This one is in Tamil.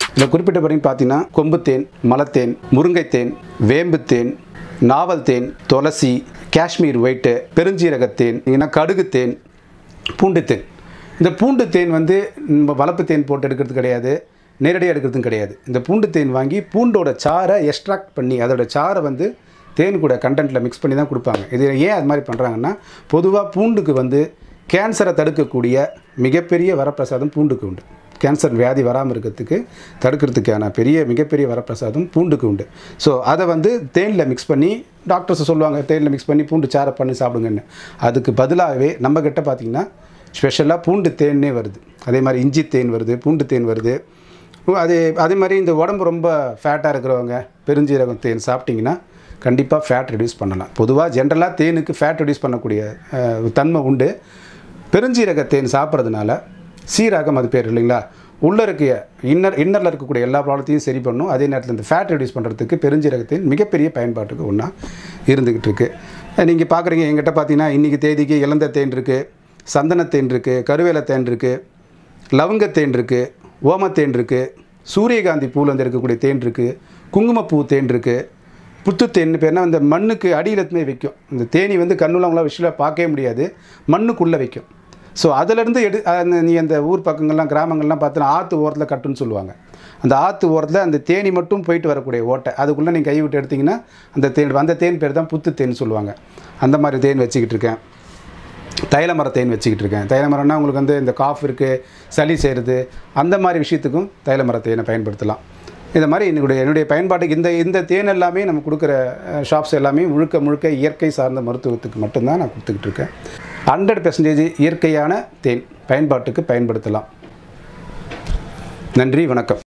இதில் குறிப்பிட்ட பிறகு பார்த்தீங்கன்னா கொம்புத்தேன் மலத்தேன் முருங்கைத்தேன் வேம்புத்தேன் நாவல் தேன் துளசி காஷ்மீர் ஒயிட்டு பெருஞ்சீரகத்தேன் இல்லைன்னா கடுகுத்தேன் பூண்டுத்தேன் இந்த பூண்டு தேன் வந்து நம்ம வளர்ப்பு தேன் போட்டு எடுக்கிறது கிடையாது நேரடியாக எடுக்கிறதும் கிடையாது இந்த பூண்டு தேன் வாங்கி பூண்டோட சாறை எக்ஸ்ட்ராக்ட் பண்ணி அதோட சாறை வந்து தேன் கூட கண்டென்ட்டில் மிக்ஸ் பண்ணி தான் கொடுப்பாங்க இது ஏன் அது மாதிரி பண்ணுறாங்கன்னா பொதுவாக பூண்டுக்கு வந்து கேன்சரை தடுக்கக்கூடிய மிகப்பெரிய வரப்பிரசாதம் பூண்டுக்கு உண்டு கேன்சர் வியாதி வராமல் இருக்கிறதுக்கு தடுக்கிறதுக்கான பெரிய மிகப்பெரிய வரப்பிரசாதம் பூண்டுக்கு உண்டு ஸோ அதை வந்து தேனில் மிக்ஸ் பண்ணி டாக்டர்ஸ் சொல்லுவாங்க தேனில் மிக்ஸ் பண்ணி பூண்டு சாரை பண்ணி சாப்பிடுங்கன்னு அதுக்கு பதிலாகவே நம்ம கிட்ட பார்த்தீங்கன்னா ஸ்பெஷலாக பூண்டு தேன்னே வருது அதே மாதிரி இஞ்சி தேன் வருது பூண்டு தேன் வருது அது அதே மாதிரி இந்த உடம்பு ரொம்ப ஃபேட்டாக இருக்கிறவங்க பெருஞ்சீரகம் தேன் சாப்பிட்டிங்கன்னா கண்டிப்பாக ஃபேட் ரெடியூஸ் பண்ணலாம் பொதுவாக ஜென்ரலாக தேனுக்கு ஃபேட் ரெடியூஸ் பண்ணக்கூடிய அஹ், தன்மை உண்டு பெருஞ்சீரக தேன் சாப்பிட்றதுனால சீரகம் அது பேர் இல்லைங்களா உள்ளே இருக்க இன்னர் இன்னரில் இருக்கக்கூடிய எல்லா ப்ராப்ளத்தையும் சரி பண்ணும் அதே நேரத்தில் இந்த ஃபேட் ரெடியூஸ் பண்ணுறதுக்கு பெருஞ்சீரகத்தின் மிகப்பெரிய பயன்பாட்டுக்கு ஒன்றா இருந்துக்கிட்டு இருக்குது நீங்கள் பார்க்குறீங்க எங்கிட்ட பார்த்தீங்கன்னா இன்றைக்கி தேதிக்கு இளந்த தேன் இருக்குது சந்தனத்தேன் இருக்குது கருவேல தேன் இருக்குது லவங்கத்தேன் இருக்குது ஓமத்தேன் இருக்குது சூரியகாந்தி பூவில் இருக்கக்கூடிய தேன் இருக்குது குங்குமப்பூ தேன் இருக்குது புத்துத்தேன் பேர்னா இந்த மண்ணுக்கு அடியில் எத்துமே வைக்கும் இந்த தேனி வந்து கண்ணுலாம் விஷயம் பார்க்கவே முடியாது மண்ணுக்குள்ளே வைக்கும் ஸோ அதிலிருந்து எடு அந்த நீ அந்த ஊர் பக்கங்கள்லாம் கிராமங்கள்லாம் பார்த்தா ஆற்று ஓரத்தில் கட்டுன்னு சொல்லுவாங்க அந்த ஆற்று ஓரத்தில் அந்த தேனி மட்டும் போயிட்டு வரக்கூடிய ஓட்டை அதுக்குள்ளே நீங்கள் கை விட்டு எடுத்தீங்கன்னா அந்த தேன் அந்த தேன் பேர் தான் புத்து தேன் சொல்லுவாங்க அந்த மாதிரி தேன் வச்சுக்கிட்டு இருக்கேன் தைல மர தேன் வச்சுக்கிட்டு இருக்கேன் தைல மரம்னா உங்களுக்கு வந்து இந்த காஃப் இருக்குது சளி செய்கிறது அந்த மாதிரி விஷயத்துக்கும் தைல மர தேனை பயன்படுத்தலாம் இந்த மாதிரி என்னுடைய என்னுடைய பயன்பாட்டுக்கு இந்த இந்த தேன் எல்லாமே நம்ம கொடுக்குற ஷாப்ஸ் எல்லாமே முழுக்க முழுக்க இயற்கை சார்ந்த மருத்துவத்துக்கு மட்டும்தான் நான் கொடுத்துக்கிட்டு இருக்கேன் ஹண்ட்ரட் பெர்சன்டேஜ் இயற்கையான தேன் பயன்பாட்டுக்கு பயன்படுத்தலாம் நன்றி வணக்கம்